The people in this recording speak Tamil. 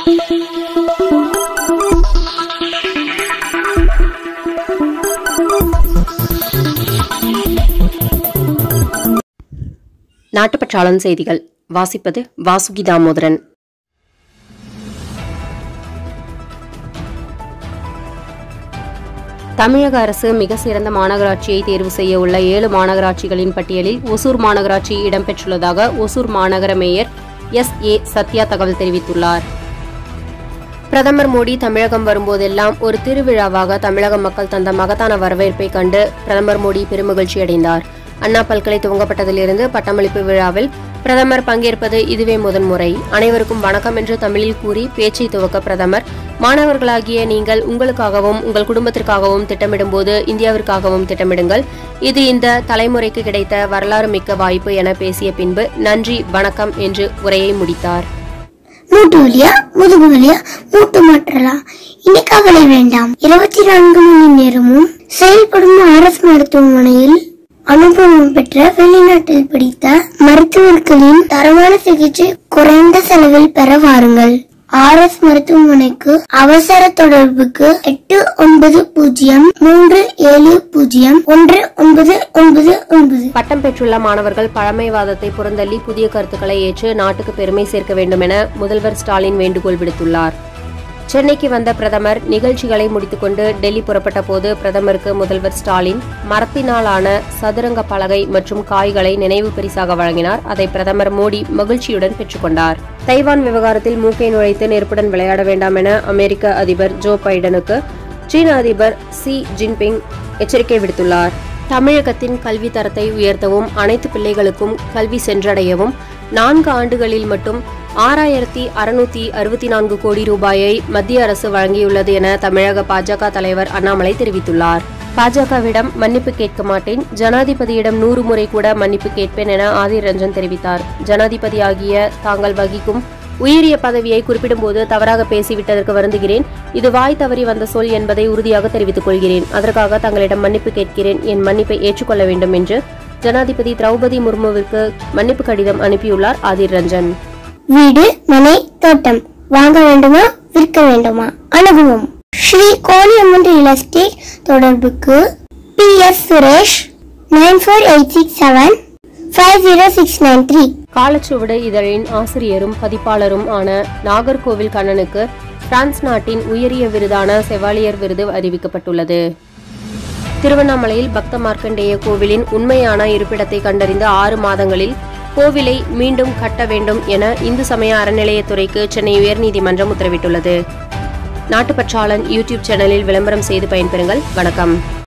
நாட்டுப்பற்றாளன் செய்திகள் வாசிப்பது வாசுகி தாமோதரன் தமிழக அரசு மிக சிறந்த மாநகராட்சியை தேர்வு செய்ய உள்ள ஏழு மாநகராட்சிகளின் பட்டியலில் ஒசூர் மாநகராட்சி இடம்பெற்றுள்ளதாக ஒசூர் மாநகர மேயர் எஸ் ஏ சத்யா தகவல் தெரிவித்துள்ளார் பிரதமர் மோடி தமிழகம் வரும்போதெல்லாம் ஒரு திருவிழாவாக தமிழக மக்கள் தந்த மகத்தான வரவேற்பை கண்டு பிரதமர் மோடி பெருமகிழ்ச்சி அடைந்தார் அண்ணா பல்கலை துவங்கப்பட்டதிலிருந்து பட்டமளிப்பு விழாவில் பிரதமர் பங்கேற்பது இதுவே முதன்முறை அனைவருக்கும் வணக்கம் என்று தமிழில் கூறி பேச்சை துவக்க பிரதமர் மாணவர்களாகிய நீங்கள் உங்களுக்காகவும் உங்கள் குடும்பத்திற்காகவும் திட்டமிடும்போது இந்தியாவிற்காகவும் திட்டமிடுங்கள் இது இந்த தலைமுறைக்கு கிடைத்த வரலாறு மிக்க வாய்ப்பு என பேசிய பின்பு நன்றி வணக்கம் என்று உரையை முடித்தார் மூட்டு வலியா முதுகு வலியா மூட்டு மாற்றலாம் இனி கவலை வேண்டாம் இருபத்தி நான்கு மணி நேரமும் செயல்படும் அரசு மருத்துவமனையில் அனுபவம் பெற்ற வெளிநாட்டில் படித்த மருத்துவர்களின் தரமான சிகிச்சை குறைந்த செலவில் பெற வாருங்கள் ஆர்எஸ் மருத்துவமனைக்கு அவசர தொடர்புக்கு எட்டு ஒன்பது பூஜ்ஜியம் மூன்று ஏழு பூஜ்ஜியம் ஒன்று ஒன்பது ஒன்பது ஒன்பது பட்டம் பெற்றுள்ள மாணவர்கள் பழமைவாதத்தை புறந்தள்ளி புதிய கருத்துக்களை ஏற்று நாட்டுக்கு பெருமை சேர்க்க வேண்டும் என முதல்வர் ஸ்டாலின் வேண்டுகோள் விடுத்துள்ளார் சென்னைக்கு வந்த பிரதமர் நிகழ்ச்சிகளை முடித்துக்கொண்டு டெல்லி புறப்பட்ட போது பிரதமருக்கு முதல்வர் ஸ்டாலின் மரத்தினாலான சதுரங்க பலகை மற்றும் காய்களை நினைவு பரிசாக வழங்கினார் அதை பிரதமர் மோடி மகிழ்ச்சியுடன் பெற்றுக்கொண்டார் தைவான் விவகாரத்தில் மூக்கை நுழைத்து நெருப்புடன் விளையாட வேண்டாம் என அமெரிக்க அதிபர் ஜோ பைடனுக்கு சீன அதிபர் சி ஜின்பிங் எச்சரிக்கை விடுத்துள்ளார் தமிழகத்தின் கல்வி தரத்தை உயர்த்தவும் அனைத்து பிள்ளைகளுக்கும் கல்வி சென்றடையவும் நான்கு ஆண்டுகளில் மட்டும் ஆறாயிரத்தி அறுநூத்தி அறுபத்தி நான்கு கோடி ரூபாயை மத்திய அரசு வழங்கியுள்ளது என தமிழக பாஜக தலைவர் அண்ணாமலை தெரிவித்துள்ளார் பாஜகவிடம் மன்னிப்பு கேட்க மாட்டேன் ஜனாதிபதியிடம் நூறு முறை கூட மன்னிப்பு கேட்பேன் என ஆதிர் ரஞ்சன் தெரிவித்தார் ஜனாதிபதியாகிய தாங்கள் வகிக்கும் உயரிய பதவியை குறிப்பிடும்போது தவறாக பேசிவிட்டதற்கு வருந்துகிறேன் இது வாய் தவறி வந்த சொல் என்பதை உறுதியாக தெரிவித்துக் கொள்கிறேன் அதற்காக தங்களிடம் மன்னிப்பு கேட்கிறேன் என் மன்னிப்பை ஏற்றுக்கொள்ள வேண்டும் என்று ஜனாதிபதி திரௌபதி முர்முவிற்கு மன்னிப்பு கடிதம் அனுப்பியுள்ளார் ஆதிர் ரஞ்சன் வீடு மனை தோட்டம் வாங்க வேண்டுமா விற்க வேண்டுமா அணுகுவோம் ஸ்ரீ கோலியம்மன் ரியல் எஸ்டேட் தொடர்புக்கு P S Suresh nine four eight six seven five zero six nine three Kalachuvadu இதழின் ஆசிரியரும் பதிப்பாளரும் ஆன நாகர்கோவில் கண்ணனுக்கு பிரான்ஸ் நாட்டின் உயரிய விருதான செவாலியர் விருது அறிவிக்கப்பட்டுள்ளது திருவண்ணாமலையில் பக்த மார்க்கண்டேய கோவிலின் உண்மையான இருப்பிடத்தை கண்டறிந்த ஆறு மாதங்களில் கோவிலை மீண்டும் கட்ட வேண்டும் என இந்து சமய அறநிலையத்துறைக்கு சென்னை உயர்நீதிமன்றம் உத்தரவிட்டுள்ளது நாட்டுப்பற்றாளன் யூடியூப் சேனலில் விளம்பரம் செய்து பயன்பெறுங்கள் வணக்கம்